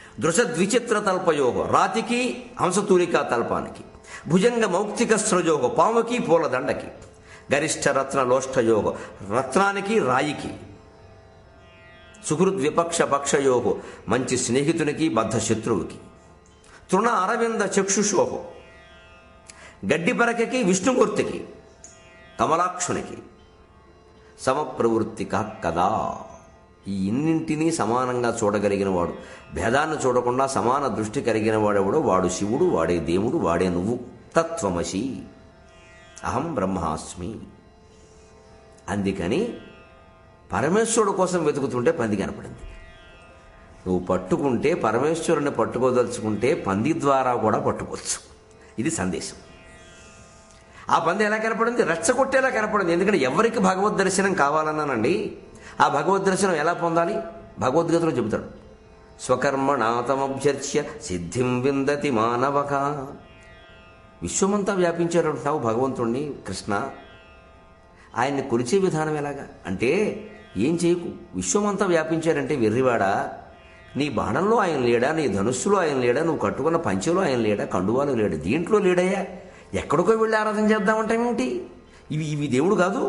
దృశద్విచిత్ర తల్పయోగ రాతికి హంసతూలికా తల్పానికి భుజంగ మౌక్తిక స్రజోగ పాముకి పూలదండకి గరిష్ట రత్న లోష్టయోగ రత్నానికి రాయికి సుహృద్ విపక్ష పక్షయోగో మంచి స్నేహితునికి బద్ధ శత్రువుకి తృణ అరవింద చక్షుషోహో గడ్డి పరకకి విష్ణుమూర్తికి కమలాక్షునికి సమప్రవృత్తి కదా ఈ ఇన్నింటినీ సమానంగా చూడగలిగిన వాడు భేదాన్ని చూడకుండా సమాన దృష్టి కలిగిన వాడెవడో వాడు శివుడు వాడే దేవుడు వాడే నువ్వు తత్వమసి అహం బ్రహ్మాస్మి అందుకని పరమేశ్వరుడు కోసం వెతుకుతుంటే పంది కనపడింది నువ్వు పట్టుకుంటే పరమేశ్వరుని పట్టుకోదలుచుకుంటే పంది ద్వారా కూడా పట్టుకోవచ్చు ఇది సందేశం ఆ పంది ఎలా కనపడింది రెచ్చగొట్టేలా కనపడింది ఎందుకంటే ఎవరికి భగవద్ దర్శనం కావాలన్నానండి ఆ భగవద్ దర్శనం ఎలా పొందాలి భగవద్గీతలో చెబుతాడు స్వకర్మణాతమభ్యర్చ్య సిద్ధిం విందతి మానవక విశ్వమంతా వ్యాపించాడు అంటున్నావు భగవంతుణ్ణి కృష్ణ ఆయన్ని కొలిచే విధానం ఎలాగా అంటే ఏం చేయకు విశ్వమంతా వ్యాపించాడంటే వెర్రివాడా నీ బాణంలో ఆయన లేడా నీ ధనుస్సులో ఆయన లేడా నువ్వు కట్టుకున్న పంచెలో ఆయన లేడా కండువాలో లేడా దీంట్లో లేడయ్యా ఎక్కడికో వెళ్ళి ఆరాధన చేద్దామంటామేంటి ఇవి ఇవి దేవుడు కాదు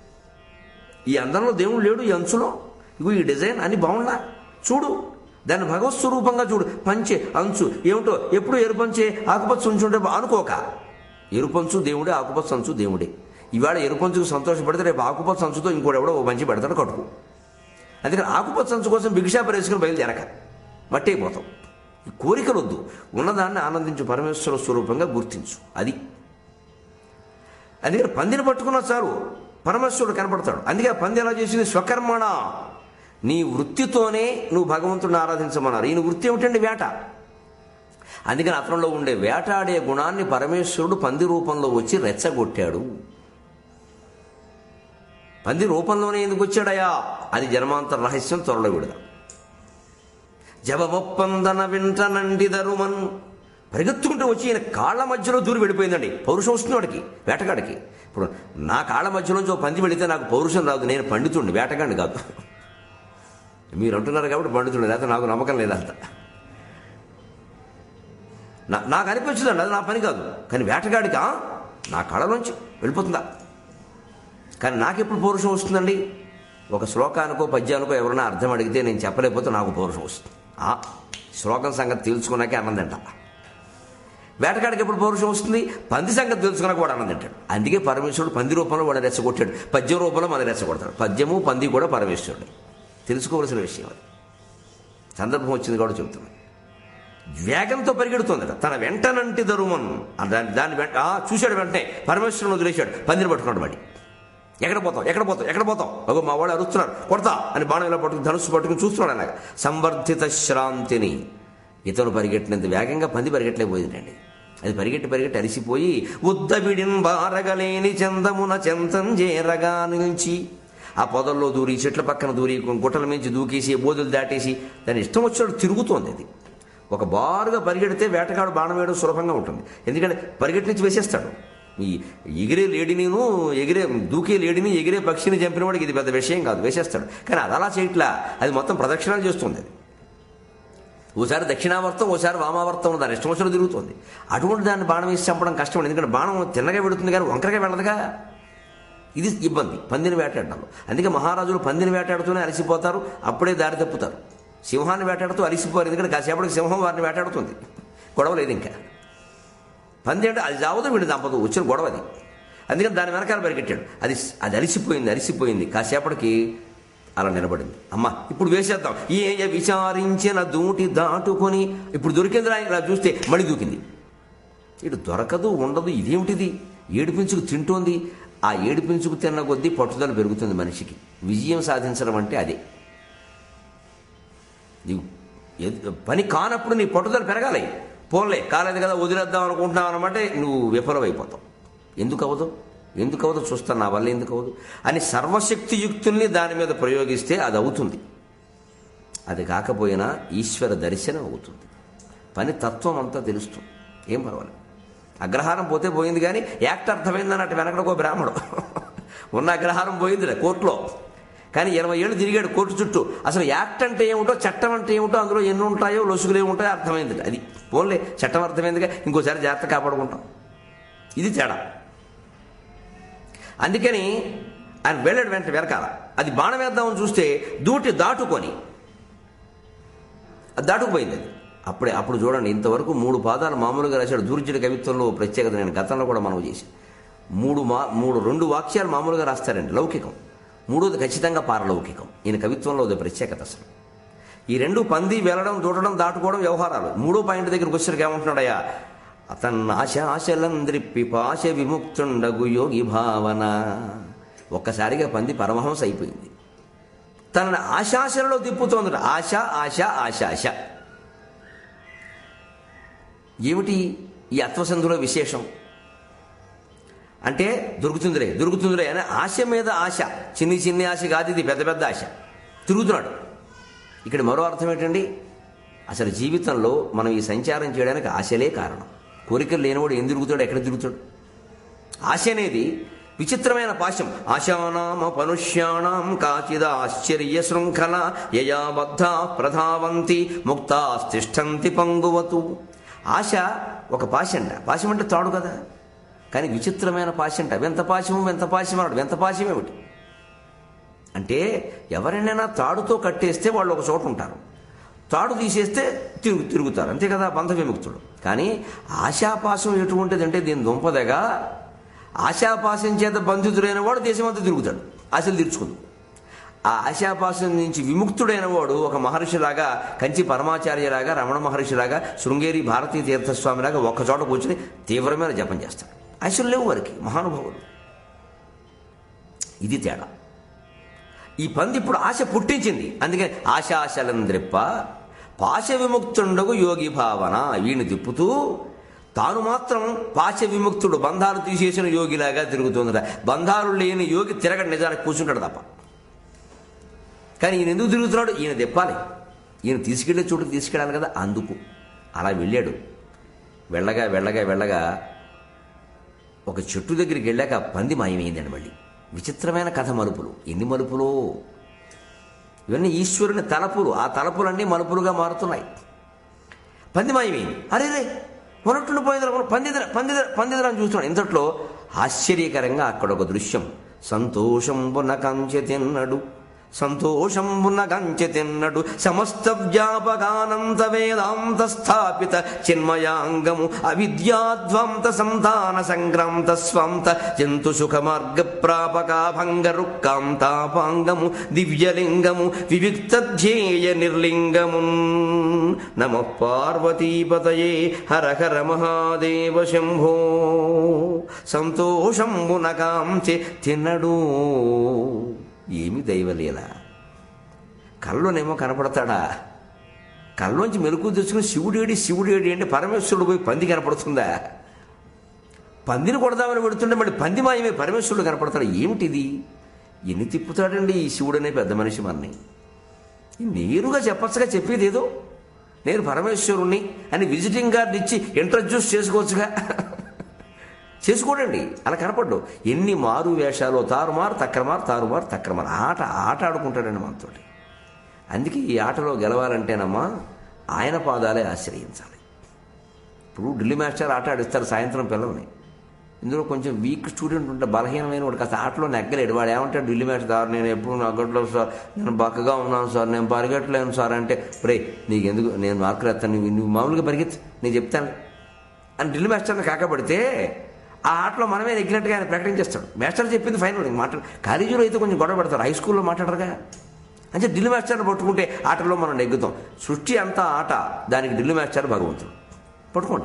ఈ అందంలో దేవుడు లేడు ఈ అంచులో ఇగో ఈ డిజైన్ అని బాగుండా చూడు దాన్ని భగవత్ స్వరూపంగా చూడు పంచే అంచు ఏమిటో ఎప్పుడు ఎరుపంచే ఆకుపచ్చ ఉంచుంటే బా- అనుకోక ఎరుపంచు దేవుడే ఆకుపచ్చ అంచు దేవుడే ఇవాళ ఎరుపంచుకు సంతోషపడితే రేపు ఆకుపచ్చ అంచుతో ఇంకోటి ఎవడో ఓ మంచి పెడతాడు కట్టుకో అందుకని ఆకుపచ్చ అంచు కోసం భిక్షా పరివేసుకుని బయలుదేరక మట్టి అయిపోతాం ఈ కోరికలు వద్దు ఉన్నదాన్ని ఆనందించు పరమేశ్వర స్వరూపంగా గుర్తించు అది అందుకని పందిని పట్టుకున్నా చాలు పరమేశ్వరుడు కనపడతాడు అందుకే ఆ పంది ఎలా చేసింది స్వకర్మణ నీ వృత్తితోనే నువ్వు భగవంతుడిని ఆరాధించమన్నారు ఈయన వృత్తి ఏమిటండి వేట అందుకని అతనిలో ఉండే వేటాడే గుణాన్ని పరమేశ్వరుడు పంది రూపంలో వచ్చి రెచ్చగొట్టాడు పంది రూపంలోనే ఎందుకు వచ్చాడయా అది జన్మాంతర రహస్యం త్వరలో విడదాం జవమొప్పందన వింట నండిదరుమన్ పరిగెత్తుకుంటూ వచ్చి ఈయన కాళ్ళ మధ్యలో దూరి వెళ్ళిపోయిందండి పౌరుషం వస్తుంది వాడికి వేటగాడికి ఇప్పుడు నా కాళ్ళ మధ్యలోంచి ఓ పంది వెళితే నాకు పౌరుషం రాదు నేను పండితుండి వేటగాడిని కాదు మీరు అంటున్నారు కాబట్టి పండితుండే లేకపోతే నాకు నమ్మకం లేదంత నా నాకు అనిపించదండి అది నా పని కాదు కానీ వేటగాడికి ఆ, నా కళలోంచి వెళ్ళిపోతుందా కానీ నాకెప్పుడు పౌరుషం వస్తుందండి ఒక శ్లోకానికో పద్యానికో ఎవరైనా అర్థం అడిగితే నేను చెప్పలేకపోతే నాకు పౌరుషం వస్తుంది ఆ శ్లోకం సంగతి తెలుసుకున్నాకే అన్నం తింటా వేటగాడికి ఎప్పుడు పౌరుషం వస్తుంది పంది సంగతి తెలుసుకున్నాక వాడు అన్నం తింటాడు అందుకే పరమేశ్వరుడు పంది రూపంలో వాడు రెచ్చగొట్టాడు పద్యం రూపంలో మన రెచ్చగొడతాడు పద్యము పంది కూడా పరమేశ్వరుడు తెలుసుకోవలసిన విషయం అది సందర్భం వచ్చింది కూడా చెబుతున్నాను వేగంతో పరిగెడుతుందట తన వెంటనంటి దరుమన్ ఆ దాని దాని వెంట ఆ, చూశాడు వెంటనే పరమేశ్వరుని వదిలేశాడు పందిని పట్టుకున్నాడు వాడి ఎక్కడ పోతావు ఎక్కడ పోతావు ఎక్కడ పోతావు అగో మా వాళ్ళు అరుస్తున్నారు కొడతా అని బాణం ఇలా పట్టుకుని ధనుసు పట్టుకుని చూస్తున్నాడు అలాగ సంవర్ధిత శ్రాంతిని ఇతను పరిగెట్టినంత వేగంగా పంది పరిగెట్టలేకపోయిందండి అది పరిగెట్టి పరిగెట్టి అరిసిపోయి ఉద్దవిడిన్ బారగలేని చందమున చెంతం చేరగా నిలిచి ఆ పొదల్లో దూరి చెట్ల పక్కన దూరి గుట్టల మించి దూకేసి బోధులు దాటేసి దాని ఇష్టం వచ్చినట్టు తిరుగుతోంది అది ఒక బారుగా పరిగెడితే వేటగాడు బాణం వేయడం సులభంగా ఉంటుంది ఎందుకంటే పరిగెట్టి నుంచి వేసేస్తాడు ఈ ఎగిరే లేడినిను ఎగిరే దూకే లేడిని ఎగిరే పక్షిని చంపిన వాడికి ఇది పెద్ద విషయం కాదు వేసేస్తాడు కానీ అది అలా చేయట్లా అది మొత్తం ప్రదక్షిణాలు చేస్తుంది అది ఓసారి దక్షిణావర్తం ఓసారి వామావర్తం దాని ఇష్టం వచ్చిన తిరుగుతుంది అటువంటి దాన్ని బాణం వేసి చంపడం కష్టం ఎందుకంటే బాణం తిన్నగా పెడుతుంది కానీ వంకరగా వెళ్ళదుగా ఇది ఇబ్బంది పందిని వేటాడడంలో అందుకే మహారాజులు పందిని వేటాడుతూనే అలసిపోతారు అప్పుడే దారి తప్పుతారు సింహాన్ని వేటాడుతూ అలసిపోరు ఎందుకంటే కాసేపటికి సింహం వారిని వేటాడుతుంది గొడవ లేదు ఇంకా పంది అంటే అది చావదు వీడు చంపదు వచ్చిన గొడవ అది అందుకని దాని వెనకాల పరిగెట్టాడు అది అది అలిసిపోయింది అలిసిపోయింది కాసేపటికి అలా నిలబడింది అమ్మ ఇప్పుడు వేసేద్దాం ఏ విచారించిన దూటి దాటుకొని ఇప్పుడు దొరికింది రా ఇలా చూస్తే మళ్ళీ దూకింది ఇటు దొరకదు ఉండదు ఇదేమిటిది ఏడిపించుకు తింటోంది ఆ ఏడిపించుకు తిన్న కొద్దీ పట్టుదల పెరుగుతుంది మనిషికి విజయం సాధించడం అంటే అదే నీవు ఎద్- పని కానప్పుడు నీ పట్టుదల పెరగాలి పోన్లే కాలేదు కదా వదిలేద్దాం అనుకుంటున్నావు అనమాట నువ్వు విఫలమైపోతావు ఎందుకు అవ్వదు ఎందుకు అవ్వదు చూస్తాను నా వల్ల ఎందుకు అవ్వదు అని సర్వశక్తియుక్తుల్ని దాని మీద ప్రయోగిస్తే అది అవుతుంది అది కాకపోయినా ఈశ్వర దర్శనం అవుతుంది పని తత్వం అంతా తెలుస్తుంది ఏం పర్వాలేదు అగ్రహారం పోతే పోయింది కానీ యాక్ట్ అర్థమైంది అన్నట్టు వెనకడకో బ్రాహ్మడు ఉన్న అగ్రహారం పోయిందిలే కోర్టులో కానీ ఇరవై ఏళ్ళు తిరిగాడు కోర్టు చుట్టూ అసలు యాక్ట్ అంటే ఏమిటో చట్టం అంటే ఏమిటో అందులో ఎన్ని ఉంటాయో లొసుగులు ఏముంటాయో అర్థమైంది అది పోన్లే చట్టం అర్థమైందిగా ఇంకోసారి జాగ్రత్త కాపాడుకుంటాం ఇది తేడా అందుకని ఆయన వెళ్ళాడు వెంట వెనకాల అది బాణం వేద్దామని చూస్తే దూటి దాటుకొని అది దాటుకుపోయింది అది అప్పుడే అప్పుడు చూడండి ఇంతవరకు మూడు పాదాలు మామూలుగా రాశాడు దూర్జుడి కవిత్వంలో ప్రత్యేకత నేను గతంలో కూడా మనం చేసి మూడు మా మూడు రెండు వాక్యాలు మామూలుగా రాస్తారండి లౌకికం మూడోది ఖచ్చితంగా పారలౌకికం ఈయన కవిత్వంలో అది ప్రత్యేకత అసలు ఈ రెండు పంది వెళ్ళడం దూడడం దాటుకోవడం వ్యవహారాలు మూడో పాయింట్ దగ్గరకు వచ్చరికి ఏమంటున్నాడయ్యా అతన్ ఆశ ఆశలంద్రిప్పి పాశ విముక్తుండగు యోగి భావన ఒక్కసారిగా పంది పరమహంస అయిపోయింది తనని ఆశాశలలో తిప్పుతోంది ఆశ ఆశ ఆశ ఆశ ఏమిటి ఈ అత్వసంధులో విశేషం అంటే దొరుకుతుందిరే దొరుకుతుందిరే అనే ఆశ మీద ఆశ చిన్ని చిన్ని ఆశ కాదు ఇది పెద్ద పెద్ద ఆశ తిరుగుతున్నాడు ఇక్కడ మరో అర్థం ఏంటండి అసలు జీవితంలో మనం ఈ సంచారం చేయడానికి ఆశలే కారణం కోరికలు లేనివాడు ఏం తిరుగుతాడు ఎక్కడ తిరుగుతాడు ఆశ అనేది విచిత్రమైన పాశం ఆశానామ పనుష్యాణం కాచిద ఆశ్చర్య శృంఖల యయాబద్ధ ప్రధావంతి ముక్తాస్తిష్టంతి పంగువతు ఆశ ఒక పాశంట పాశం అంటే తాడు కదా కానీ విచిత్రమైన పాశంట వెంత పాశము వెంత పాశం అన్నాడు వెంత పాశం ఏమిటి అంటే ఎవరినైనా తాడుతో కట్టేస్తే వాళ్ళు ఒక చోట ఉంటారు తాడు తీసేస్తే తిరుగు తిరుగుతారు అంతే కదా బంధ విముక్తుడు కానీ ఆశాపాశం ఎటువంటిది అంటే దీని దుంపదగా ఆశాపాశం చేత బంధితుడైన వాడు దేశమంతా తిరుగుతాడు ఆశలు తీర్చుకుంది ఆ ఆశాపాశం నుంచి విముక్తుడైన వాడు ఒక మహర్షిలాగా కంచి పరమాచార్యలాగా రమణ మహర్షిలాగా శృంగేరి భారతీ తీర్థస్వామిలాగా ఒక్క చోట కూర్చుని తీవ్రమైన జపం చేస్తాడు ఆశలు లేవు వారికి మహానుభావులు ఇది తేడా ఈ పంది ఇప్పుడు ఆశ పుట్టించింది అందుకని ఆశ ఆశలంద్రిప్ప పాశ విముక్తుండగు యోగి భావన వీణి తిప్పుతూ తాను మాత్రం పాశ విముక్తుడు బంధాలు తీసేసిన యోగిలాగా తిరుగుతుందట బంధాలు లేని యోగి తిరగడు నిజానికి కూర్చుంటాడు తప్ప కానీ ఈయన ఎందుకు తిరుగుతున్నాడు ఈయన తిప్పాలి ఈయన తీసుకెళ్లే చోటుకు తీసుకెళ్ళాలి కదా అందుకు అలా వెళ్ళాడు వెళ్ళగా వెళ్ళగా వెళ్ళగా ఒక చెట్టు దగ్గరికి వెళ్ళాక పంది మాయమైందండి మళ్ళీ విచిత్రమైన కథ మలుపులు ఎన్ని మలుపులు ఇవన్నీ ఈశ్వరుని తలపులు ఆ తలపులన్నీ మలుపులుగా మారుతున్నాయి పంది మాయమైంది అరే రే మొన్నట్టుండి పోయింది పందిదర పందిదర పందిదర అని చూస్తున్నాడు ఇంతట్లో ఆశ్చర్యకరంగా అక్కడ ఒక దృశ్యం సంతోషంబున కంచె తిన్నడు సంతోషంబున కంచె తిన్నడు సమస్త వ్యాపకానంత వేదాంత స్థాపిత చిన్మయాంగము అవిద్యాద్వాంత సంతాన సంక్రాంత స్వాంత జంతు సుఖ మార్గ ప్రాపకాభంగ రుక్కాంతాపాంగము దివ్యలింగము వివిక్త ధ్యేయ నిర్లింగమున్ నమ పార్వతీపతయే హర హర మహాదేవ శంభో సంతోషంబున కాంచె తిన్నడు ఏమి దైవలీల కళ్ళలోనేమో కనపడతాడా కళ్ళలోంచి మెలకు తెచ్చుకుని శివుడేడి శివుడేడి అంటే పరమేశ్వరుడు పోయి పంది కనపడుతుందా పందిని కొడదామని పెడుతుంటే మళ్ళీ పంది మాయమే పరమేశ్వరుడు కనపడతాడు ఏమిటిది ఎన్ని తిప్పుతాడండి ఈ శివుడనే పెద్ద మనిషి మనని నేరుగా చెప్పచ్చుగా చెప్పేది ఏదో నేను పరమేశ్వరుణ్ణి అని విజిటింగ్ కార్డు ఇచ్చి ఇంట్రడ్యూస్ చేసుకోవచ్చుగా చేసుకోడండి అలా కనపడ్డు ఎన్ని మారు వేషాలు తారుమారు తక్రమారు తారుమారు తక్రమారు ఆట ఆట ఆడుకుంటాడండి మనతోటి అందుకే ఈ ఆటలో గెలవాలంటేనమ్మా ఆయన పాదాలే ఆశ్రయించాలి ఇప్పుడు ఢిల్లీ మాస్టర్ ఆట ఆడిస్తారు సాయంత్రం పిల్లల్ని ఇందులో కొంచెం వీక్ స్టూడెంట్ ఉంటే బలహీనమైన వాడు కాస్త ఆటలో నెగ్గలేడు వాడు ఏమంటాడు ఢిల్లీ మ్యాచ్ సార్ నేను ఎప్పుడు నగ్గట్లో సార్ నేను బక్కగా ఉన్నాను సార్ నేను పరిగెట్టలేను సార్ అంటే రే నీకు ఎందుకు నేను మార్కులు ఎత్తాను నువ్వు నువ్వు మామూలుగా పరిగెత్తు నేను చెప్తాను అని ఢిల్లీ మాస్టర్ని కాకపడితే ఆ ఆటలో మనమే నెగ్గినట్టుగా ఆయన ప్రకటించేస్తాడు మాస్టర్ చెప్పింది ఫైనల్ ఇంక మాట్లాడు కాలేజీలో అయితే కొంచెం గొడవ పెడతారు హై స్కూల్లో మాట్లాడరుగా అంటే ఢిల్లీ మాస్టర్ని పట్టుకుంటే ఆటలో మనం నెగ్గుతాం సృష్టి అంతా ఆట దానికి ఢిల్లీ మాస్టర్ భగవంతుడు పట్టుకోండి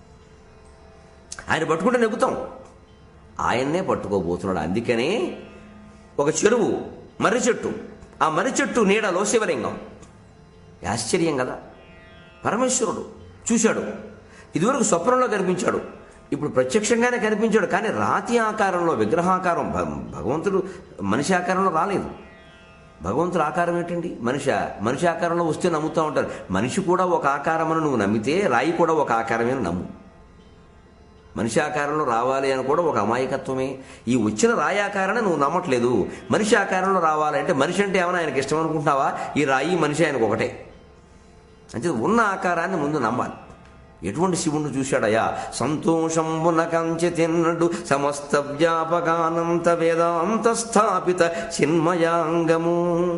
ఆయన పట్టుకుంటే నెగ్గుతాం ఆయన్నే పట్టుకోబోతున్నాడు అందుకనే ఒక చెరువు మర్రి చెట్టు ఆ మర్రి చెట్టు నీడలో శివలింగం ఆశ్చర్యం కదా పరమేశ్వరుడు చూశాడు ఇదివరకు స్వప్నంలో కనిపించాడు ఇప్పుడు ప్రత్యక్షంగానే కనిపించాడు కానీ రాతి ఆకారంలో విగ్రహాకారం భ- భగవంతుడు మనిషి ఆకారంలో రాలేదు భగవంతుడు ఆకారం ఏంటండి మనిషి మనిషి ఆకారంలో వస్తే నమ్ముతూ ఉంటారు మనిషి కూడా ఒక ఆకారమని నువ్వు నమ్మితే రాయి కూడా ఒక ఆకారమే నమ్ము మనిషి ఆకారంలో రావాలి అని కూడా ఒక అమాయకత్వమే ఈ వచ్చిన రాయి ఆకారాన్ని నువ్వు నమ్మట్లేదు మనిషి ఆకారంలో రావాలి అంటే మనిషి అంటే ఏమైనా ఆయనకి ఇష్టం అనుకుంటున్నావా ఈ రాయి మనిషి ఆయనకు ఒకటే అంటే ఉన్న ఆకారాన్ని ముందు నమ్మాలి ఎటువంటి శివుణ్ణి చూశాడయ్యా సంతోషంబున కంచె తిన్నడు సమస్త వ్యాపకానంత వేదాంత స్థాపిత చిన్మయాంగము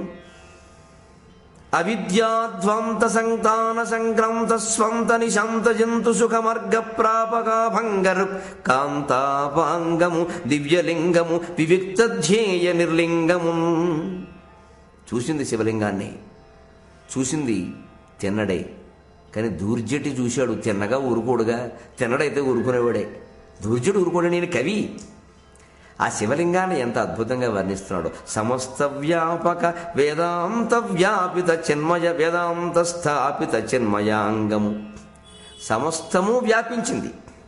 అవిద్యాధ్వంత సంతాన సంక్రాంత స్వంత నిశాంత జంతు సుఖమర్గ ప్రాపకా భంగరు కాంతాపాంగము దివ్యలింగము వివిక్త ధ్యేయ నిర్లింగము చూసింది శివలింగాన్ని చూసింది తిన్నడే కానీ దూర్జటి చూశాడు తిన్నగా ఊరుకోడుగా తిన్నడైతే ఊరుకునేవాడే దూర్జటి ఊరుకోడు నేను కవి ఆ శివలింగాన్ని ఎంత అద్భుతంగా వర్ణిస్తున్నాడు సమస్త వ్యాపక వేదాంత వ్యాపిత చిన్మయ వేదాంత స్థాపిత చిన్మయాంగము సమస్తము వ్యాపించింది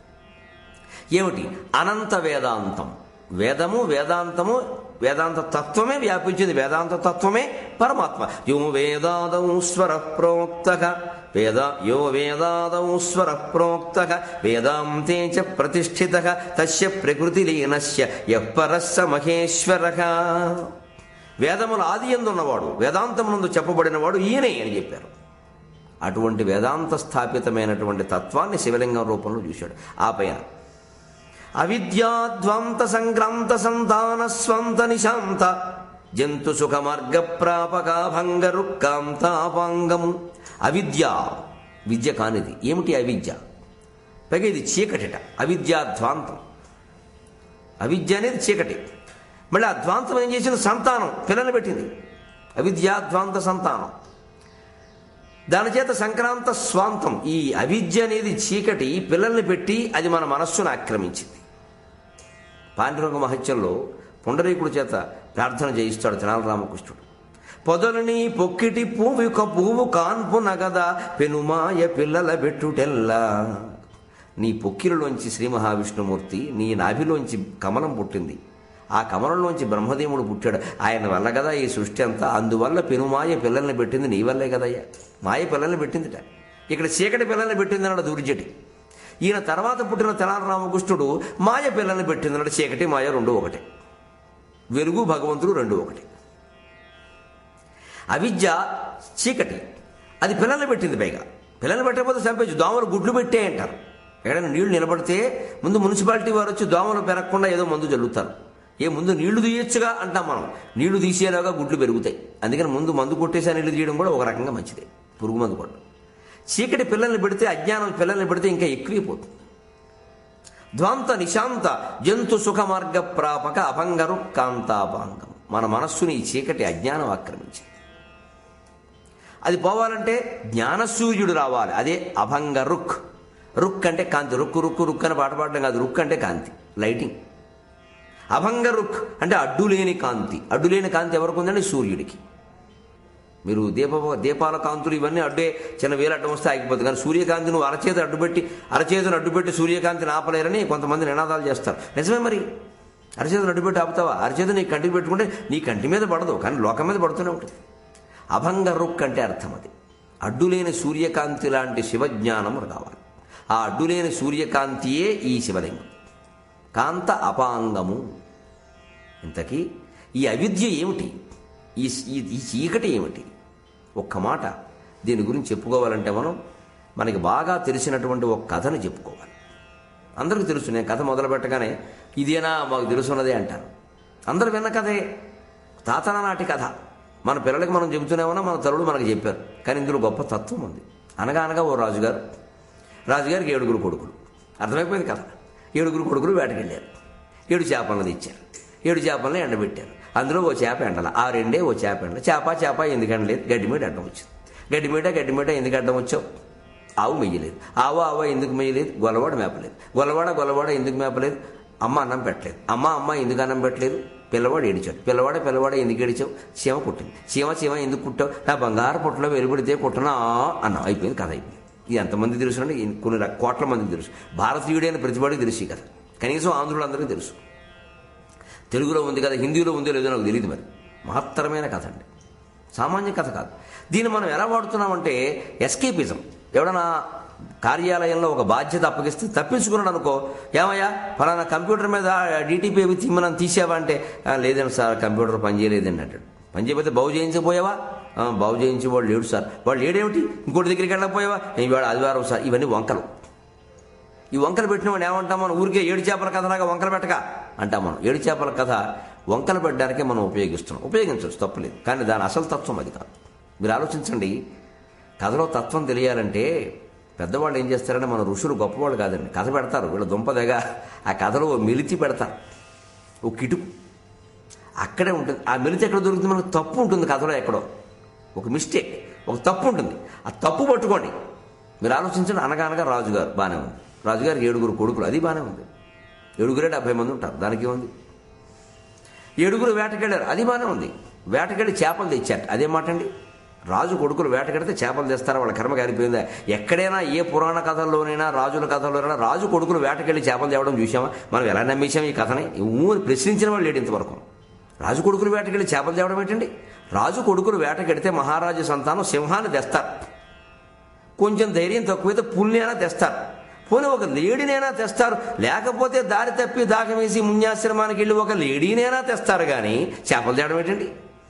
ఏమిటి అనంత వేదాంతం వేదము వేదాంతము వేదాంత తత్వమే వ్యాపించింది వేదాంత తత్వమే పరమాత్మ యో వేదాదౌ స్వర ప్రోక్త వేద యో వేదాదౌ స్వర ప్రోక్త వేదాంతే చ ప్రతిష్ఠిత తస్య ప్రకృతిలీనస్య యఃపరస్స మహేశ్వర వేదముల ఆది ఎందున్నవాడు వేదాంతమునందు చెప్పబడినవాడు ఈయనే అని చెప్పారు అటువంటి వేదాంత స్థాపితమైనటువంటి తత్వాన్ని శివలింగం రూపంలో చూశాడు ఆ పైన అవిద్యాధ్వంత సంక్రాంత సంతాన స్వంత నిశాంత జంతు సుఖ మార్గ ప్రాపక భంగరు కాంతాపాంగము అవిద్య విద్య కానిది ఏమిటి అవిద్య పైగా ఇది చీకటిట అవిద్యాధ్వాంతం అవిద్య అనేది చీకటి మళ్ళీ ఆ ధ్వాంతం ఏం చేసిన సంతానం పిల్లలు పెట్టింది అవిద్యాధ్వాంత సంతానం దాని చేత సంక్రాంత స్వాంతం ఈ అవిద్య అనేది చీకటి పిల్లల్ని పెట్టి అది మన మనస్సును ఆక్రమించింది పాండురంగ మహత్యంలో పుండరీకుడి చేత ప్రార్థన చేయిస్తాడు తెనాల రామకృష్ణుడు పొదలని పొక్కిటి పువ్వు క పువ్వు కాన్పు నగద పెనుమాయ పిల్లల బెట్టుటెల్లా నీ పొక్కిరిలోంచి శ్రీ మహావిష్ణుమూర్తి నీ నాభిలోంచి కమలం పుట్టింది ఆ కమలంలోంచి బ్రహ్మదేవుడు పుట్టాడు ఆయన వల్ల కదా ఈ సృష్టి అంతా అందువల్ల పెనుమాయ పిల్లల్ని పెట్టింది నీ వల్లే కదయ్యా మాయ పిల్లల్ని పెట్టిందిట ఇక్కడ చీకటి పిల్లల్ని పెట్టింది అన్నాడు దుర్జటి ఈయన తర్వాత పుట్టిన తెనాల రామకృష్ణుడు మాయ పిల్లల్ని పెట్టింది అన్నాడు చీకటి మాయ రెండు ఒకటే వెలుగు భగవంతుడు రెండు ఒకటి అవిద్య చీకటి అది పిల్లల్ని పెట్టింది పైగా పిల్లల్ని పెట్టకపోతే చంపేచ్చు దోమలు గుడ్లు పెట్టే అంటారు ఎక్కడైనా నీళ్లు నిలబడితే ముందు మున్సిపాలిటీ వారు వచ్చి దోమలు పెరగకుండా ఏదో మందు చల్లుతారు ఏ ముందు నీళ్లు తీయొచ్చుగా అంటాం మనం నీళ్లు తీసేలాగా గుడ్లు పెరుగుతాయి అందుకని ముందు మందు కొట్టేసి ఆ నీళ్లు తీయడం కూడా ఒక రకంగా మంచిదే పురుగు మందు కొట్టడం చీకటి పిల్లల్ని పెడితే అజ్ఞానం పిల్లల్ని పెడితే ఇంకా ఎక్కువైపోతుంది ధ్వాంత నిశాంత జంతు సుఖ మార్గ ప్రాపక అభంగరు కాంతాపాంగం మన మనస్సుని ఈ చీకటి అజ్ఞానం ఆక్రమించింది అది పోవాలంటే జ్ఞానసూర్యుడు రావాలి అదే అభంగ రుక్ రుక్ అంటే కాంతి రుక్కు రుక్కు రుక్ అని పాట పాడడం కాదు రుక్ అంటే కాంతి లైటింగ్ అభంగ రుక్ అంటే అడ్డులేని కాంతి అడ్డులేని కాంతి ఎవరికి ఉందండి సూర్యుడికి మీరు దీప దీపాల కాంతులు ఇవన్నీ అడ్డే చిన్న వేలు అడ్డం వస్తే ఆగిపోతుంది కానీ సూర్యకాంతి నువ్వు అరచేతి అడ్డుపెట్టి అరచేతిని అడ్డుపెట్టి సూర్యకాంతిని ఆపలేరని కొంతమంది నినాదాలు చేస్తారు నిజమే మరి అరచేతిని అడ్డుపెట్టి ఆపుతావా అరచేతి నీ కంటికి పెట్టుకుంటే నీ కంటి మీద పడదు కానీ లోకం మీద పడుతూనే ఉంటుంది అభంగ రుక్ అంటే అర్థం అది అడ్డులేని సూర్యకాంతి లాంటి శివజ్ఞానం కావాలి ఆ అడ్డులేని సూర్యకాంతియే ఈ శివలింగం కాంత అపాంగము ఇంతకీ ఈ అవిద్య ఏమిటి ఈ ఈ- ఈ చీకటి ఏమిటి ఒక్క మాట దీని గురించి చెప్పుకోవాలంటే మనం మనకి బాగా తెలిసినటువంటి ఒక కథను చెప్పుకోవాలి అందరికీ తెలుసు నేను కథ మొదలు పెట్టగానే ఇదేనా మాకు తెలుసున్నదే అంటాను అందరు విన్న కథే తాతల నాటి కథ మన పిల్లలకి మనం చెబుతూనే ఉన్నా మన తరుడు మనకు చెప్పారు కానీ ఇందులో గొప్ప తత్వం ఉంది అనగా అనగా ఓ రాజుగారు రాజుగారికి ఏడుగురు కొడుకులు అర్థమైపోయింది కదా ఏడుగురు కొడుకులు వేటకెళ్ళారు ఏడు చేపలను తెచ్చారు ఏడు చేపలను ఎండబెట్టారు అందులో ఓ చేప ఎండల ఆ రెండే ఓ చేప ఎండల చేప చేప ఎందుకు ఎండలేదు గడ్డి మీద అడ్డం వచ్చింది గడ్డి మీద గడ్డి మీద ఎందుకు అడ్డం వచ్చావు ఆవు మెయ్యలేదు ఆవు ఆవ ఎందుకు మెయ్యలేదు గొల్లవాడ మేపలేదు గొల్లవాడ గొల్లవాడ ఎందుకు మేపలేదు అమ్మ అన్నం పెట్టలేదు అమ్మ అమ్మ ఎందుకు అన్నం పెట్టలేదు పిల్లవాడు ఏడిచాడు పిల్లవాడ పిల్లవాడ ఎందుకు ఏడిచావు చీమ కుట్టింది చీమ చీమ ఎందుకు కుట్టావు నా బంగారు పుట్టలో వెలువడితే కుట్టనా అన్నాం అయిపోయింది కథ అయిపోయింది ఇది ఎంతమంది తెలుసు అంటే కొన్ని ర- కోట్ల మందికి తెలుసు భారతీయుడైన ప్రతివాడికి తెలుసు ఈ కథ కనీసం ఆంధ్రులందరికీ తెలుసు తెలుగులో ఉంది కదా హిందీలో ఉందో లేదో నాకు తెలియదు మరి మహత్తరమైన కథ అండి సామాన్య కథ కాదు దీన్ని మనం ఎలా వాడుతున్నామంటే ఎస్కేపిజం ఎవడన్నా కార్యాలయంలో ఒక బాధ్యత అప్పగిస్తే తప్పించుకున్నాడు అనుకో ఏమయ్యా ఫలానా కంప్యూటర్ మీద డీటీపీ అవి తీమ్మని తీసావా అంటే "ఆ, లేదండి సార్ కంప్యూటర్ పనిచేయలేదండి అంటాడు పని చేయకపోతే బాగు చేయించకపోయావా "ఆ, బాగు చేయించి వాడు లేడు సార్ వాడు లేడేమిటి ఇంకోటి దగ్గరికి వెళ్ళకపోయావా ఇవాళ ఆదివారం సార్ ఇవన్నీ వంకలు ఈ వంకలు పెట్టిన వాడు ఏమంటాం మనం ఊరికే ఏడు చేపల కథలాగా వంకలు పెట్టక అంటాం మనం ఏడు చేపల కథ వంకలు పెట్టడానికే మనం ఉపయోగిస్తున్నాం ఉపయోగించవచ్చు తప్పలేదు కానీ దాని అసలు తత్వం అది కాదు మీరు ఆలోచించండి కథలో తత్వం తెలియాలంటే పెద్దవాళ్ళు ఏం చేస్తారంటే మన ఋషులు గొప్పవాళ్ళు కాదండి కథ పెడతారు వీళ్ళ దుంపదగా ఆ కథలో ఓ మెలితి పెడతారు ఓ కిటుకు అక్కడే ఉంటుంది ఆ మెలితి ఎక్కడ దొరుకుతుంది మనకు తప్పు ఉంటుంది కథలో ఎక్కడో ఒక మిస్టేక్ ఒక తప్పు ఉంటుంది ఆ తప్పు పట్టుకోండి మీరు ఆలోచించండి అనగానగా రాజుగారు బాగానే ఉంది రాజుగారికి ఏడుగురు కొడుకులు అది బాగానే ఉంది ఏడుగురే డెబ్బై మంది ఉంటారు దానికి ఉంది ఏడుగురు వేటకెళ్ళారు అది బాగానే ఉంది వేటకెళ్ళి చేపలు తెచ్చారు అదే మాట అండి రాజు కొడుకులు వేటకెడితే చేపలు తెస్తారు వాళ్ళ కర్మ కారిపోయిందా ఎక్కడైనా ఏ పురాణ కథల్లోనైనా రాజుల కథల్లోనైనా రాజు కొడుకులు వేటకెళ్ళి చేపలు తేవడం చూసామా మనం ఎలా నమ్మేశాం ఈ కథని ఊ అని ప్రశ్నించిన వాళ్ళు లేడు ఇంతవరకు రాజు కొడుకులు వేటకెళ్ళి చేపలు తేవడం ఏంటండి రాజు కొడుకులు వేటకెడితే మహారాజు సంతానం సింహాన్ని తెస్తారు కొంచెం ధైర్యం తక్కువైతే పుల్నైనా తెస్తారు పోనీ ఒక లేడీనైనా తెస్తారు లేకపోతే దారి తప్పి దాహం వేసి మున్యాశ్రమానికి వెళ్ళి ఒక లేడీనైనా తెస్తారు కానీ చేపలు తేవడం ఏంటండి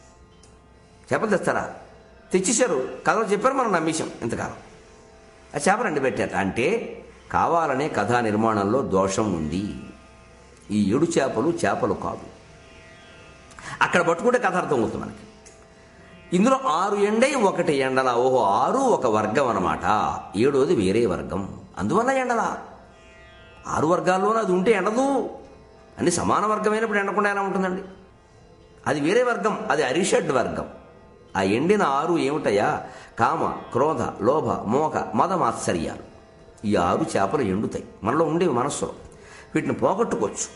చేపలు తెస్తారా తెచ్చేశారు కథలో చెప్పారు మనం నమ్మేశాం ఇంతకాలం ఆ చేపలు అండి పెట్టారు అంటే కావాలనే కథా నిర్మాణంలో దోషం ఉంది ఈ ఏడు చేపలు చేపలు కాదు అక్కడ పట్టుకుంటే కథ అర్థం అవుతుంది మనకి ఇందులో ఆరు ఎండై ఒకటి ఎండల ఓహో ఆరు ఒక వర్గం అన్నమాట ఏడోది వేరే వర్గం అందువల్ల ఎండల ఆరు వర్గాల్లోనూ అది ఉంటే ఎండదు అన్ని సమాన వర్గమైనప్పుడు ఎండకుండా ఎలా ఉంటుందండి అది వేరే వర్గం అది అరిషడ్ వర్గం ఆ ఎండిన ఆరు ఏమిటయా కామ క్రోధ లోభ మోహ మద మాత్సర్యాలు ఈ ఆరు చేపలు ఎండుతాయి మనలో ఉండేవి మనస్సులో వీటిని పోగొట్టుకోవచ్చు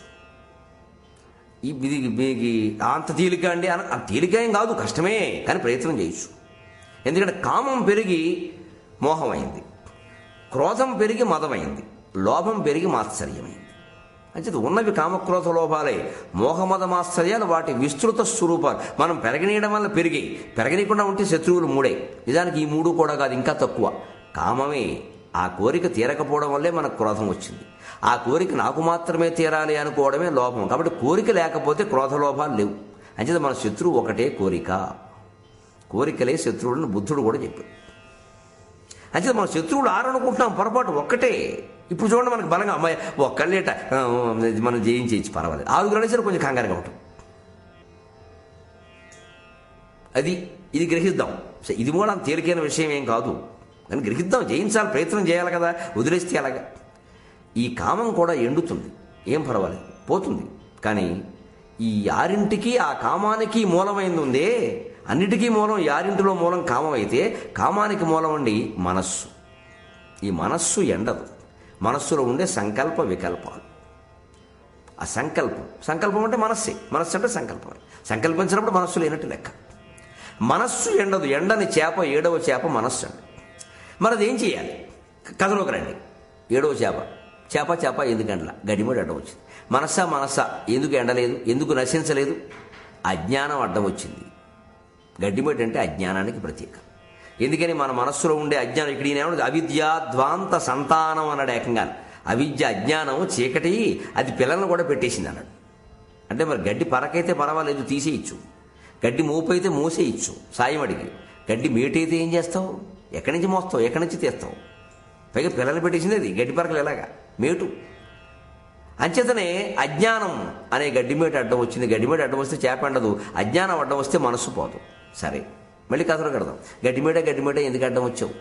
ఈ ఇది మీకు అంత తేలిక అండి అన అంత తేలిక ఏం కాదు కష్టమే కానీ ప్రయత్నం చేయొచ్చు ఎందుకంటే కామం పెరిగి మోహమైంది క్రోధం పెరిగి మదమైంది లోభం పెరిగి మాత్సర్యమైంది అంచేది ఉన్నవి కామక్రోధ లోపాలే మోహమద మాత్సర్యాలు వాటి విస్తృత స్వరూపాలు మనం పెరగనీయడం వల్ల పెరిగి పెరగనీయకుండా ఉంటే శత్రువులు మూడే నిజానికి ఈ మూడు కూడా కాదు ఇంకా తక్కువ కామమే ఆ కోరిక తీరకపోవడం వల్లే మనకు క్రోధం వచ్చింది ఆ కోరిక నాకు మాత్రమే తీరాలి అనుకోవడమే లోపం కాబట్టి కోరిక లేకపోతే క్రోధ లోపాలు లేవు అంచేది మన శత్రువు ఒకటే కోరిక కోరికలే శత్రువులను బుద్ధుడు కూడా చెప్పాడు అంచేది మన శత్రువులు ఆరనుకుంటున్నాం పొరపాటు ఒక్కటే ఇప్పుడు చూడండి మనకు బలంగా అమ్మాయి ఒక్కళ్ళేట ఆ, మనం జయించేయచ్చు పర్వాలేదు ఆరుగురు అనేసరికి కొంచెం కంగారుగా ఉంటాం అది ఇది గ్రహిద్దాం సరే, ఇది కూడా అంత తేలికైన విషయం ఏం కాదు కానీ గ్రహిద్దాం జయించాలి ప్రయత్నం చేయాలి కదా వదిలేస్తే అలాగా ఈ కామం కూడా ఎండుతుంది ఏం పర్వాలేదు పోతుంది కానీ ఈ ఆరింటికి ఆ కామానికి మూలమైంది ఉందే అన్నిటికీ మూలం ఈ ఆరింటిలో మూలం కామం అయితే కామానికి మూలం అండి మనస్సు ఈ మనస్సు ఎండదు మనస్సులో ఉండే సంకల్ప వికల్పాలు ఆ సంకల్పం సంకల్పం అంటే మనస్సే మనస్సు అంటే సంకల్పం సంకల్పించినప్పుడు మనస్సు లేనట్టు లెక్క మనస్సు ఎండదు ఎండని చేప ఏడవ చేప మనస్సు అండి మరి అది ఏం చేయాలి కథలోకి రండి ఏడవ చేప చేప చేప ఎందుకు ఎండల గడిమడి అడ్డం వచ్చింది మనస్సా మనస్సా ఎందుకు ఎండలేదు ఎందుకు నశించలేదు అజ్ఞానం అడ్డం వచ్చింది గడ్డిమడి అంటే అజ్ఞానానికి ప్రతీక ఎందుకని మన మనస్సులో ఉండే అజ్ఞానం ఇక్కడ ఈయన ఏమన్నది అవిద్యాద్వాంత సంతానం అన్నాడు ఏకంగా అవిద్య అజ్ఞానం చీకటి అది పిల్లలను కూడా పెట్టేసింది అన్నాడు అంటే మరి గడ్డి పరకైతే పర్వాలేదు తీసేయచ్చు గడ్డి మోపైతే మోసేయచ్చు సాయం అడిగి గడ్డి మేటైతే ఏం చేస్తావు ఎక్కడి నుంచి మోస్తావు ఎక్కడి నుంచి తీస్తావు పైగా పిల్లలు పెట్టేసింది అది గడ్డి పరకలు ఎలాగా మేటు అంచేతనే అజ్ఞానం అనే గడ్డిమేట అడ్డం వచ్చింది గడ్డిమేట అడ్డం వస్తే చేప ఎండదు అజ్ఞానం అడ్డం వస్తే మనస్సు పోదు సరే మళ్ళీ కథలో కడదాం గడ్డిమేట గడ్డిమేట ఎందుకు అడ్డం వచ్చావు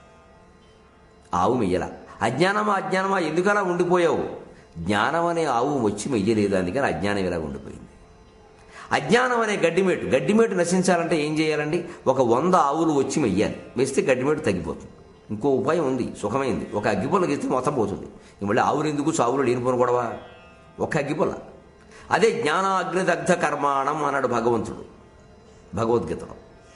ఆవు మెయ్యల అజ్ఞానమా అజ్ఞానమా ఎందుకు అలా ఉండిపోయావు జ్ఞానం అనే ఆవు వచ్చి మెయ్యలేదు అందుకని అజ్ఞానం ఇలా ఉండిపోయింది అజ్ఞానం అనే గడ్డిమేటు గడ్డిమేటు నశించాలంటే ఏం చేయాలండి ఒక వంద ఆవులు వచ్చి మెయ్యాలి వేస్తే గడ్డిమేటు తగ్గిపోతుంది ఇంకో ఉపాయం ఉంది సుఖమైంది ఒక అగ్గిపుల్ల గీస్తే మొత్తం పోతుంది ఇంక మళ్ళీ ఆవులు ఎందుకు చావులు లేనిపోను గొడవ ఒక అగ్గిపుల్ల అదే జ్ఞానాగ్నిదగ్ధ కర్మాణం అన్నాడు భగవంతుడు భగవద్గీతలో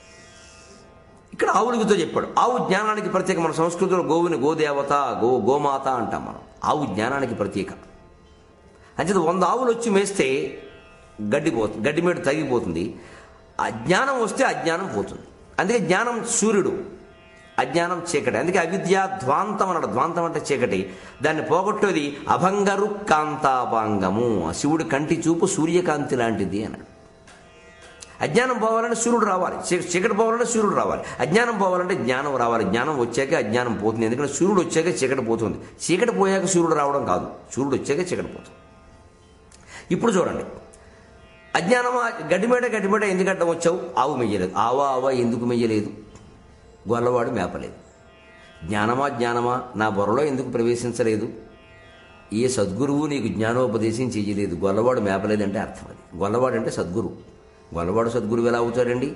ఇక్కడ ఆవులకితో చెప్పాడు ఆవు జ్ఞానానికి ప్రత్యేక మన సంస్కృతిలో గోవుని గోదేవత గో గోమాత అంటాం మనం ఆవు జ్ఞానానికి ప్రత్యేక అంచేత వంద ఆవులు వచ్చి మేస్తే గడ్డి పోతుంది గడ్డి మీద తగ్గిపోతుంది అజ్ఞానం వస్తే అజ్ఞానం పోతుంది అందుకే జ్ఞానం సూర్యుడు అజ్ఞానం చీకటి అందుకే అవిద్య ధ్వాంతం అన్నాడు ధ్వాంతం అంటే చీకటి దాన్ని పోగొట్టేది అభంగరు కాంతాపాంగము ఆ శివుడి కంటి చూపు సూర్యకాంతి లాంటిది అన్నాడు అజ్ఞానం పోవాలంటే సూర్యుడు రావాలి చీ- చీకటి పోవాలంటే సూర్యుడు రావాలి అజ్ఞానం పోవాలంటే జ్ఞానం రావాలి జ్ఞానం వచ్చాక అజ్ఞానం పోతుంది ఎందుకంటే సూర్యుడు వచ్చాక చీకటి పోతుంది చీకటి పోయాక సూర్యుడు రావడం కాదు సూర్యుడు వచ్చాక చీకటి పోతుంది ఇప్పుడు చూడండి అజ్ఞానమా గడ్డిమేట గడ్డిమేట ఎందుకు అడ్డం వచ్చావు ఆవు మెయ్యలేదు ఆవా ఆవా ఎందుకు మెయ్యలేదు గొల్లవాడు మేపలేదు జ్ఞానమా జ్ఞానమా నా బుర్రలో ఎందుకు ప్రవేశించలేదు ఏ సద్గురువు నీకు జ్ఞానోపదేశం చేయలేదు గొల్లవాడు మేపలేదంటే అర్థం అది గొల్లవాడు అంటే సద్గురువు గొల్లవాడు సద్గురువు ఎలా అవుతాడండి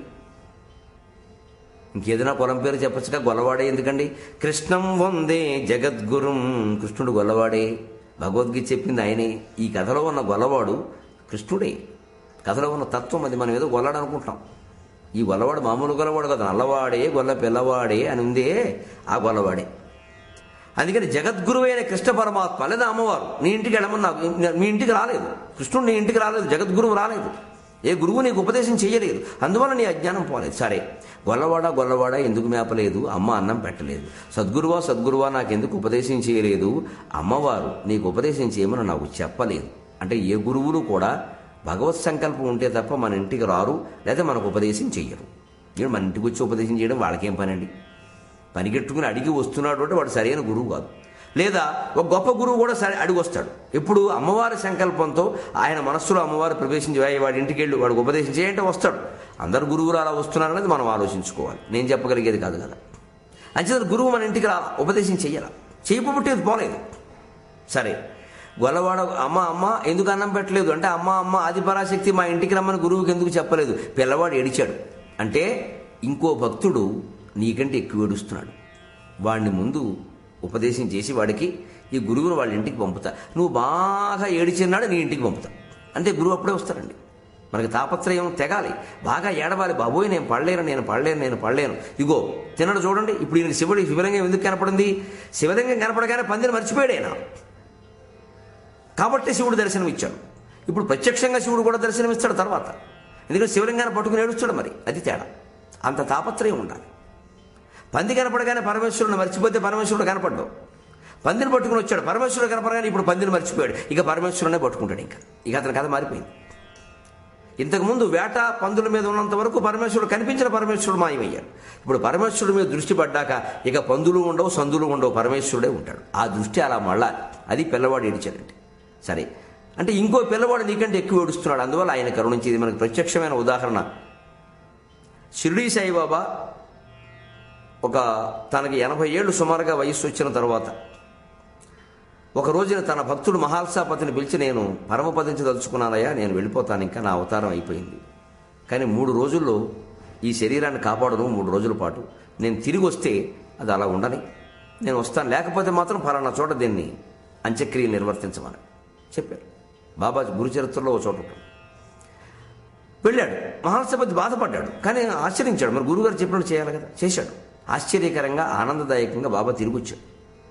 ఇంకేదైనా కులం పేరు చెప్పచ్చుగా గొల్లవాడే ఎందుకండి కృష్ణం వందే జగద్గురుం కృష్ణుడు గొల్లవాడే భగవద్గీత చెప్పింది ఆయనే ఈ కథలో ఉన్న గొల్లవాడు కృష్ణుడే కథలో ఉన్న తత్వం అది మనం ఏదో గొల్లడు అనుకుంటాం ఈ గొల్లవాడు మామూలు గొల్లవాడు కదా నల్లవాడే గొల్ల పిల్లవాడే అని ఉందే ఆ గొల్లవాడే అందుకని జగద్గురువైన కృష్ణ పరమాత్మ లేదా అమ్మవారు నీ ఇంటికి వెళ్ళమని నాకు మీ ఇంటికి రాలేదు కృష్ణుడు నీ ఇంటికి రాలేదు జగద్గురువు రాలేదు ఏ గురువు నీకు ఉపదేశం చేయలేదు అందువల్ల నీ అజ్ఞానం పోలేదు సరే గొల్లవాడ గొల్లవాడ ఎందుకు మేపలేదు అమ్మ అన్నం పెట్టలేదు సద్గురువా సద్గురువా నాకు ఎందుకు ఉపదేశం చేయలేదు అమ్మవారు నీకు ఉపదేశం చేయమని నాకు చెప్పలేదు అంటే ఏ గురువులు కూడా భగవత్ సంకల్పం ఉంటే తప్ప మన ఇంటికి రారు లేదా మనకు ఉపదేశం చెయ్యరు వీడు మన ఇంటికి వచ్చి ఉపదేశం చేయడం వాళ్ళకేం పని అండి పనికెట్టుకుని అడిగి వస్తున్నాడు అంటే వాడు సరైన గురువు కాదు లేదా ఒక గొప్ప గురువు కూడా సరే అడిగి వస్తాడు ఎప్పుడు అమ్మవారి సంకల్పంతో ఆయన మనస్సులో అమ్మవారు ప్రవేశించి "ఏయ్, వాడి ఇంటికి వెళ్ళి వాడికి ఉపదేశం చేయంటే వస్తాడు అందరు గురువులు అలా వస్తున్నారు అనేది మనం ఆలోచించుకోవాలి నేను చెప్పగలిగేది కాదు కదా అంచేత గురువు మన ఇంటికి రా ఉపదేశం చెయ్యాల చేయకపోతే పోలేదు సరే గొల్లవాడ అమ్మ అమ్మ ఎందుకు అన్నం పెట్టలేదు అంటే అమ్మ అమ్మ ఆది పరాశక్తి మా ఇంటికి రమ్మని గురువుకి ఎందుకు చెప్పలేదు పిల్లవాడు ఏడిచాడు అంటే ఇంకో భక్తుడు నీకంటే ఎక్కువ ఏడుస్తున్నాడు వాడిని ముందు ఉపదేశం చేసి వాడికి ఈ గురువును వాళ్ళ ఇంటికి పంపుతా నువ్వు బాగా ఏడిచిన్నాడు నీ ఇంటికి పంపుతా అంటే గురువు అప్పుడే వస్తాడండి మనకి తాపత్రయం తెగాలి బాగా ఏడవాలి బాబోయ్ నేను పడలేను నేను పడలేను నేను పడలేను ఇగో తినడు చూడండి ఇప్పుడు ఈయనకి శివుడి శివలింగం ఎందుకు కనపడింది శివలింగం కనపడగానే పందిని మర్చిపోయాడు ఆయన కాబట్టి శివుడు దర్శనం ఇచ్చాడు ఇప్పుడు ప్రత్యక్షంగా శివుడు కూడా దర్శనం ఇస్తాడు తర్వాత ఎందుకంటే శివలింగాన్ని పట్టుకుని ఏడుస్తాడు మరి అది తేడా అంత తాపత్రయం ఉండాలి పంది కనపడగానే పరమేశ్వరుని మర్చిపోతే పరమేశ్వరుడు కనపడ్డు పందిని పట్టుకుని వచ్చాడు పరమేశ్వరుడు కనపడగానే ఇప్పుడు పందిని మర్చిపోయాడు ఇక పరమేశ్వరునే పట్టుకుంటాడు ఇంకా ఇక అతని కథ మారిపోయింది ఇంతకుముందు వేట పందుల మీద ఉన్నంత వరకు పరమేశ్వరుడు కనిపించిన పరమేశ్వరుడు మాయమయ్యాడు ఇప్పుడు పరమేశ్వరుడు మీద దృష్టి పడ్డాక ఇక పందులు ఉండవు సందులు ఉండవు పరమేశ్వరుడే ఉంటాడు ఆ దృష్టి అలా మళ్ళాలి అది పిల్లవాడు ఏడిచాడంటే సరే అంటే ఇంకో పిల్లవాడు నీకంటే ఎక్కువ ఏడుస్తున్నాడు అందువల్ల ఆయన కరుణించి ఇది మనకు ప్రత్యక్షమైన ఉదాహరణ షిరిడీ సాయిబాబా ఒక తనకి ఎనభై ఏళ్ళు సుమారుగా వయస్సు వచ్చిన తర్వాత ఒక రోజున తన భక్తుడు మహాల్సాపతిని పిలిచి నేను పరమపదించదలుచుకున్నానయ్యా నేను వెళ్ళిపోతాను ఇంకా నా అవతారం అయిపోయింది కానీ మూడు రోజుల్లో ఈ శరీరాన్ని కాపాడను మూడు రోజుల పాటు నేను తిరిగి వస్తే అది అలా ఉండని నేను వస్తాను లేకపోతే మాత్రం ఫలానా చోట దీన్ని అంత్యక్రియ నిర్వర్తించమని చెప్పారు బాబా గురుచరిత్రలో ఒక చోట ఉంటాడు వెళ్ళాడు మహాసపతి బాధపడ్డాడు కానీ ఆశ్చర్యించాడు మరి గురుగారు చెప్పినట్టు చేయాలి కదా చేశాడు ఆశ్చర్యకరంగా ఆనందదాయకంగా బాబా తిరిగి వచ్చాడు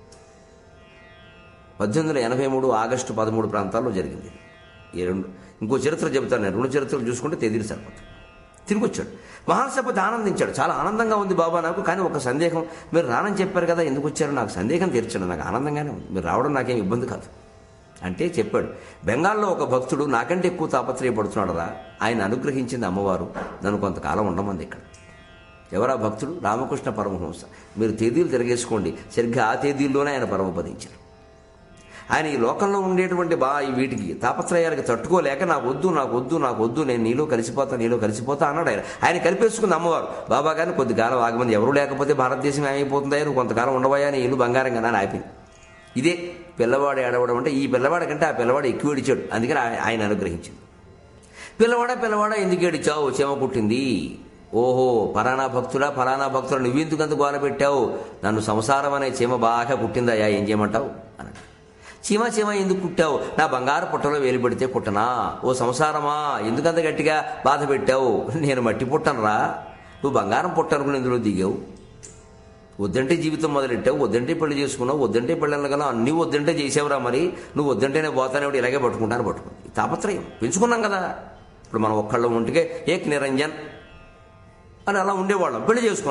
పద్దెనిమిది వందల ఎనభై మూడు ఆగస్టు పదమూడు ప్రాంతాల్లో జరిగింది ఈ రెండు ఇంకో చరిత్ర చెబుతాను నేను రెండు చరిత్రలు చూసుకుంటే తేదీలు సరిపోతాయి తిరిగి వచ్చాడు మహాసపతి ఆనందించాడు చాలా ఆనందంగా ఉంది బాబా నాకు కానీ ఒక సందేహం మీరు రానని చెప్పారు కదా ఎందుకు వచ్చారు నాకు సందేహం తీర్చాడు నాకు ఆనందంగానే ఉంది మీరు రావడం నాకేం ఇబ్బంది కాదు అంటే చెప్పాడు బెంగాల్లో ఒక భక్తుడు నాకంటే ఎక్కువ తాపత్రయపడుతున్నాడరా ఆయన అనుగ్రహించింది అమ్మవారు నన్ను కొంతకాలం ఉండమంది ఇక్కడ ఎవరా భక్తుడు రామకృష్ణ పరమహంస మీరు తేదీలు తిరగేసుకోండి సరిగ్గా ఆ తేదీల్లోనే ఆయన పరమపదించారు ఆయన ఈ లోకంలో ఉండేటువంటి బా ఈ వీటికి తాపత్రయాలకి తట్టుకోలేక నాకు వద్దు నాకు వద్దు నాకు వద్దు నేను నీలో కలిసిపోతా నీలో కలిసిపోతా అన్నాడు ఆయన ఆయన కలిపేసుకుంది అమ్మవారు బాబా గారిని కొద్ది కాలం ఆగమంది ఎవరు లేకపోతే భారతదేశం ఏమైపోతుందా నువ్వు కొంతకాలం ఉండబోయా నీ ఇల్లు బంగారం కదా అని ఆపింది ఇదే పిల్లవాడు ఏడవడం అంటే ఈ పిల్లవాడి కంటే ఆ పిల్లవాడు ఎక్కువ ఏడిచాడు అందుకని ఆయ- ఆయన అనుగ్రహించింది పిల్లవాడ పిల్లవాడ ఎందుకు ఏడిచావు చీమ పుట్టింది ఓహో పలానా భక్తుడా పలానా భక్తుడా నువ్వెందుకు అంత గోల పెట్టావు నన్ను సంసారం అనే చీమ బాగా కుట్టిందయ్యా ఏం చేయమంటావు అన్నాడు చీమ చీమ ఎందుకు కుట్టావు నా బంగారు పుట్టలో వేలు పెడితే కుట్టనా ఓ సంసారమా ఎందుకంత గట్టిగా బాధ పెట్టావు నేను మట్టి పుట్టనరా నువ్వు బంగారం పుట్ట అనుకుని ఇందులో దిగావు వద్దంటే జీవితం మొదలెట్టావు వద్దంటే పెళ్లి చేసుకున్నావు వద్దంటే పెళ్ళి అనగలం అన్నీ వద్దంటే చేసావురా మరి నువ్వు వద్దంటేనే పోతానే ఇలాగే పట్టుకుంటాను పట్టుకుంది ఈ తాపత్రయం పెంచుకున్నాం కదా ఇప్పుడు మనం ఒక్కళ్ళం ఉంటికే ఏక్ నిరంజన్ అని అలా ఉండేవాళ్ళం పెళ్లి చేసుకున్నాం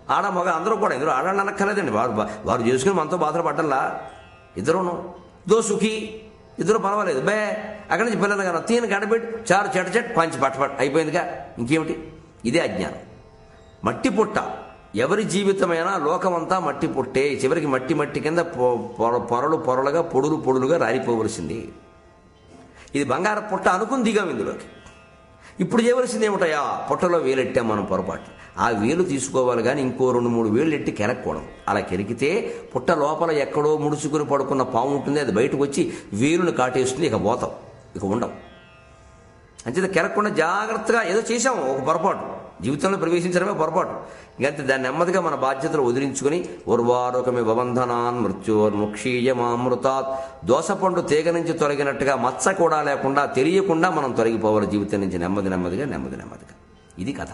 ఆడ మగ అందరూ కూడా ఇందులో ఆడాలని అనక్కర్లేదండి వారు వారు చేసుకుని మనతో బాధలు పడ్డల్లా ఇద్దరును దో సుఖీ ఇద్దరు పర్వాలేదు బే అక్కడి నుంచి పిల్లలు కానీ తీయని గడబెట్టి చారు చెట చెట్ పంచి పట్టపట్ అయిపోయిందిగా ఇంకేమిటి ఇదే అజ్ఞానం మట్టి పుట్ట ఎవరి జీవితమైనా లోకమంతా మట్టి పుట్టే చివరికి మట్టి మట్టి కింద పొ- పొర- పొరలు పొరలుగా పొడులు పొడులుగా రాలిపోవలసింది ఇది బంగారు పుట్ట అనుకుని దిగాం ఇందులోకి ఇప్పుడు చేయవలసింది ఏమిటయా పుట్టలో వేలెట్టాం మనం పొరపాటు ఆ వేలు తీసుకోవాలి కానీ ఇంకో రెండు మూడు వేలు ఎట్టి కెరక్కూడదు అలా కెరికితే పుట్ట లోపల ఎక్కడో ముడుచుకుని పడుకున్న పాము ఉంటుంది అది బయటకు వచ్చి వేలుని కాటేస్తుంది ఇక పోతాం ఇక ఉండవు అంచేత కెరక్కుండా జాగ్రత్తగా ఏదో చేశాము ఒక పొరపాటు జీవితంలో ప్రవేశించడమే పొరపాటు ఇంకంతే దాన్ని నెమ్మదిగా మన బాధ్యతలు వదిలించుకుని ఉర్వారుకమి భవంధనాన్ మృత్యోర్ముక్షీయమామృతాత్ దోసపండు తీగ నుంచి తొలగినట్టుగా మచ్చ కూడా లేకుండా తెలియకుండా మనం తొలగిపోవాలి జీవితం నుంచి నెమ్మది నెమ్మదిగా నెమ్మది నెమ్మదిగా ఇది కథ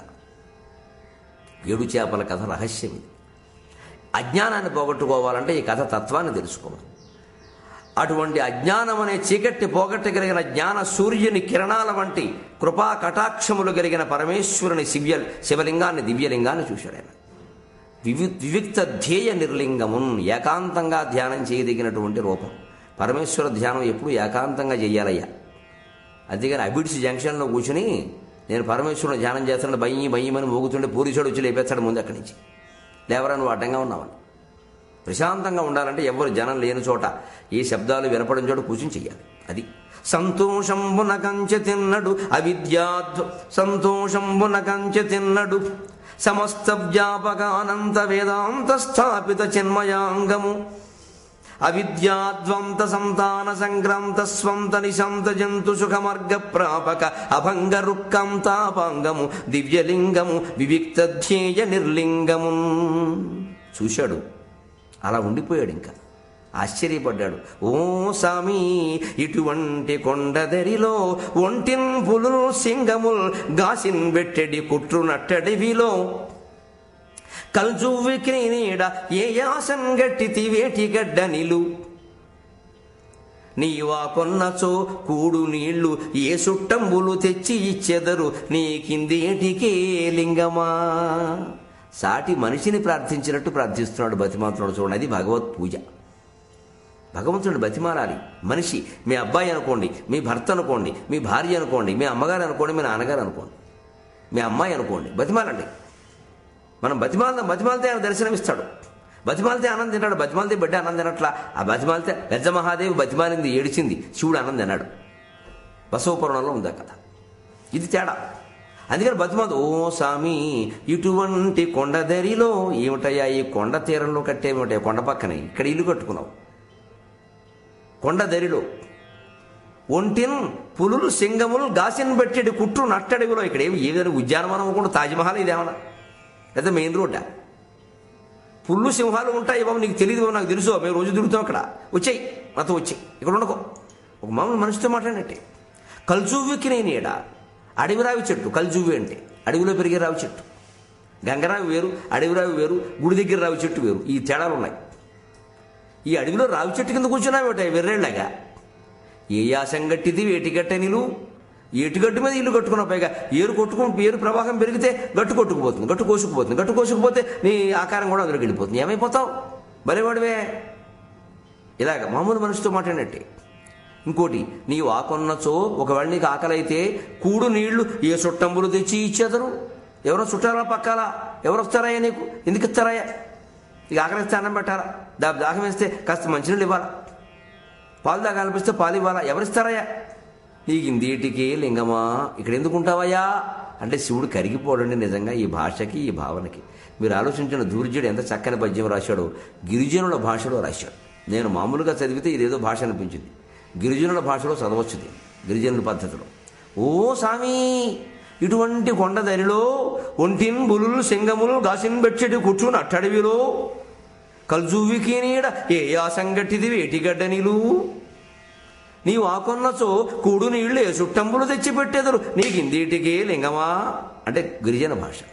ఏడు చేపల కథ రహస్యం ఇది అజ్ఞానాన్ని పోగొట్టుకోవాలంటే ఈ కథ తత్వాన్ని తెలుసుకోవాలి అటువంటి అజ్ఞానం అనే చీకట్టి పోగొట్టగలిగిన జ్ఞాన సూర్యుని కిరణాల వంటి కృపా కటాక్షములు కలిగిన పరమేశ్వరుని శివ్య శివలింగాన్ని దివ్యలింగాన్ని చూశాడు ఆయన వివి వివిక్త ధ్యేయ నిర్లింగమున్ ఏకాంతంగా ధ్యానం చేయదగినటువంటి రూపం పరమేశ్వర ధ్యానం ఎప్పుడు ఏకాంతంగా చెయ్యాలయ్యా అంతేగాని అబిడ్స్ జంక్షన్లో కూర్చుని నేను పరమేశ్వరుని ధ్యానం చేస్తాను బయ్యి బయ్యమని మోగుతుంటే పూరిచోడు వచ్చి లేపేస్తాడు ముందు అక్కడి నుంచి లేవరా నువ్వు అడ్డంగా ఉన్నావని ప్రశాంతంగా ఉండాలంటే ఎవరు జనం లేని చోట ఏ శబ్దాలు వినపడిన చోట కూర్చుని చెయ్యాలి అది సంతోషంబున కంచె తిన్నడు అవిద్యాద్వ సంతోషంబున కంచె తిన్నడు సమస్త వ్యాపకానంత వేదాంత స్థాపిత చిన్మయాంగము అవిద్యాద్వంత సంతాన సంక్రాంత స్వంత నిశాంత జంతు సుఖమర్గ ప్రాపక అభంగ రుక్కం తాపాంగము దివ్యలింగము వివిక్త ధ్యేయ నిర్లింగము చూశాడు అలా ఉండిపోయాడు ఇంకా ఆశ్చర్యపడ్డాడు ఓ సామి ఇటువంటి కొండదరిలో ఒంటిన్ పులుల్ సింగముల్ గాసిన్ బెట్టెడి కుట్రు నట్టడివిలో కల్జువ్వికి నీడ ఏ యాసన్ గట్టితి వేటి గడ్డ నిలు నీవా కొన్నచో కూడు నీళ్లు ఏ సుట్టంబులు తెచ్చి ఇచ్చెదరు నీకిందేటికే లింగమా సాటి మనిషిని ప్రార్థించినట్టు ప్రార్థిస్తున్నాడు బతిమాతున్నాడు చూడండి అది భగవత్ పూజ భగవంతుడు బతిమాలాలి మనిషి మీ అబ్బాయి అనుకోండి మీ భర్త అనుకోండి మీ భార్య అనుకోండి మీ అమ్మగారు అనుకోండి మీ నాన్నగారు అనుకోండి మీ అమ్మాయి అనుకోండి బతిమాలండి మనం బతిమాల బతిమాలితే ఆయన దర్శనమిస్తాడు బతిమాలితే ఆనందం తింటాడు బతిమాలితే బిడ్డ ఆనందం తినట్లా ఆ బతిమాలితే గజ్జ మహాదేవి బతిమాలింది ఏడిచింది శివుడు ఆనందం తిన్నాడు బసవపురాణంలో ఉంది ఆ కథ ఇది తేడా అందుకని బతిమాలతో ఓ స్వామి ఇటువంటి కొండదరిలో ఏమిటయ్యా ఈ కొండ తీరంలో కట్టేమిటయ్యా కొండ పక్కనే ఇక్కడ ఇల్లు కట్టుకున్నావు కొండ దరిలో ఒంటిన్ పులులు సింగములు గాసిన్ బట్టెడి కుట్రు నట్టడివిలో ఇక్కడ ఏమి ఏదైనా ఉద్యానవనం అనుకుంటూ తాజ్మహల్ ఇదేమన్నా లేదా మెయిన్ రోడ్డా పుల్లు సింహాలు ఉంటాయి బాబు నీకు తెలియదు బాబు నాకు తెలుసు మేము రోజు తిరుగుతాం అక్కడ వచ్చాయి నాతో వచ్చాయి ఇక్కడ ఉండకో ఒక మామూలు మనిషితో మాట్లాడినట్టే కల్జువ్వికి నేను ఈడ అడవి రావి చెట్టు కల్జువ్వి అంటే అడవిలో పెరిగే రావి చెట్టు గంగరావి వేరు అడవి రావి వేరు గుడి దగ్గర రావి చెట్టు వేరు ఈ తేడాలు ఉన్నాయి ఈ అడవిలో రావి చెట్టు కింద కూర్చున్నావేట వెర్రేళ్ళగా ఏ యాసం గట్టిది వేటిగట్ట నిలు ఏటిగట్టు మీద ఇల్లు కట్టుకున్న పైగా ఏరు కొట్టుకుని ఏరు ప్రవాహం పెరిగితే గట్టు కొట్టుకుపోతుంది గట్టు కోసుకుపోతుంది గట్టు కోసుకుపోతే నీ ఆకారం కూడా అందులోకి వెళ్ళిపోతుంది ఏమైపోతావు భలేవాడివే ఇలాగ మామూలు మనిషితో మాట్లాడినట్టే ఇంకోటి నీవు ఆకొన్నచో ఒకవేళ నీకు ఆకలి అయితే కూడు నీళ్లు ఏ చుట్టంబులు తెచ్చి ఇచ్చేదరు ఎవరో చుట్టాలా పక్కాలా ఎవరు వస్తారయ్యా నీకు ఎందుకు ఇస్తారయ్యా ఇక ఆకలిస్తే అన్నం పెట్టాలా దా దాహం వేస్తే కాస్త మంచినీళ్ళు ఇవ్వాలా పాలు దాకాలనిపిస్తే పాలు ఇవ్వాలా ఎవరిస్తారయ్యా నీకు ఇందేటికి లింగమా ఇక్కడ ఎందుకు ఉంటావయ్యా అంటే శివుడు కరిగిపోడండి నిజంగా ఈ భాషకి ఈ భావనకి మీరు ఆలోచించిన దూర్జుడు ఎంత చక్కని పద్యం రాశాడో గిరిజనుల భాషలో రాశాడు నేను మామూలుగా చదివితే ఇదేదో భాష అనిపించింది గిరిజనుల భాషలో చదవచ్చు దీన్ని, గిరిజనుల పద్ధతిలో ఓ సామి ఇటువంటి కొండ దరిలో ఒంటిన్ బులులు సింగములు గాసిన్ బెచ్చటి కూర్చుని అట్టడివిలో కల్జువికి నీడ ఏ యాసంగట్టిది వేటిగడ్డ నీలు నీవు ఆకొన్నచో కూడు నీళ్లు ఏ చుట్టంబులు తెచ్చిపెట్టెదరు నీకు ఇందీటికి లింగమా అంటే గిరిజన భాష